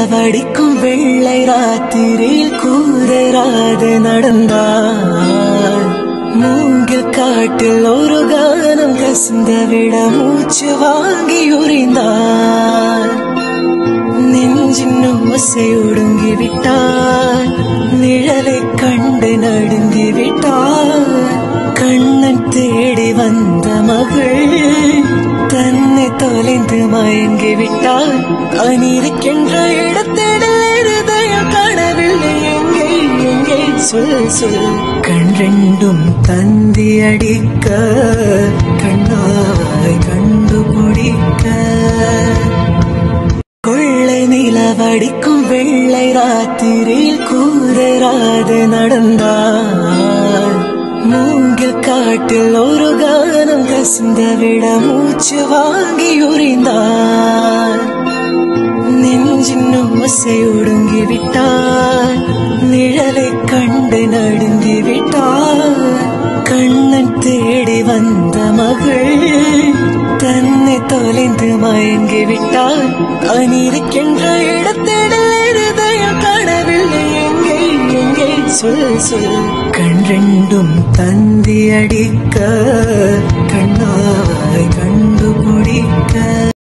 நிலவடிக்கும் வெள்ளை ராத்திரியில் கூதராது நடந்தார் மூங்கில் காட்டில் ஒரு கானம் கசிந்த விட மூச்சு வாங்கி உறிந்தார் நெஞ்சின் ஓசை ஒடுங்கி விட்டார் நிழலை கண்டு நடுங்கி விட்டார் கண்ணன் தேடி வந்த மகள் தன்னை தொலைந்து மயங்கி விட்டார் தான் இருக்கின்ற இடத்தில் இருதயம் காணவில்லை எங்கே எங்கே சொல் சொல் கண் ரெண்டும் தந்தி அடிக்க கண்ணாவாய் கண்டுபிடிக்க கொள்ளை நிலவடிக்கும் வெள்ளை ராத்திரியில் கூதராது நடந்தார் மூங்கில் காட்டில் ஒரு கானம் கசிந்த விட மூச்சு வாங்கி உறிந்தார் நெஞ்சின் ஓசை ஒடுங்கி விட்டார் நிழலை கண்டு நடுங்கி விட்டார் கண்ணன் தேடி வந்த மகள் தன்னை தொலைந்து மயங்கி விட்டார் தான் இருக்கின்ற இடத்தில் இருதயம் காணவில்லை எங்கே எங்கே சொல் சொல் கண் ரெண்டும் தந்தி அடிக்க கண்ணாவாய் கண்டுபிடிக்க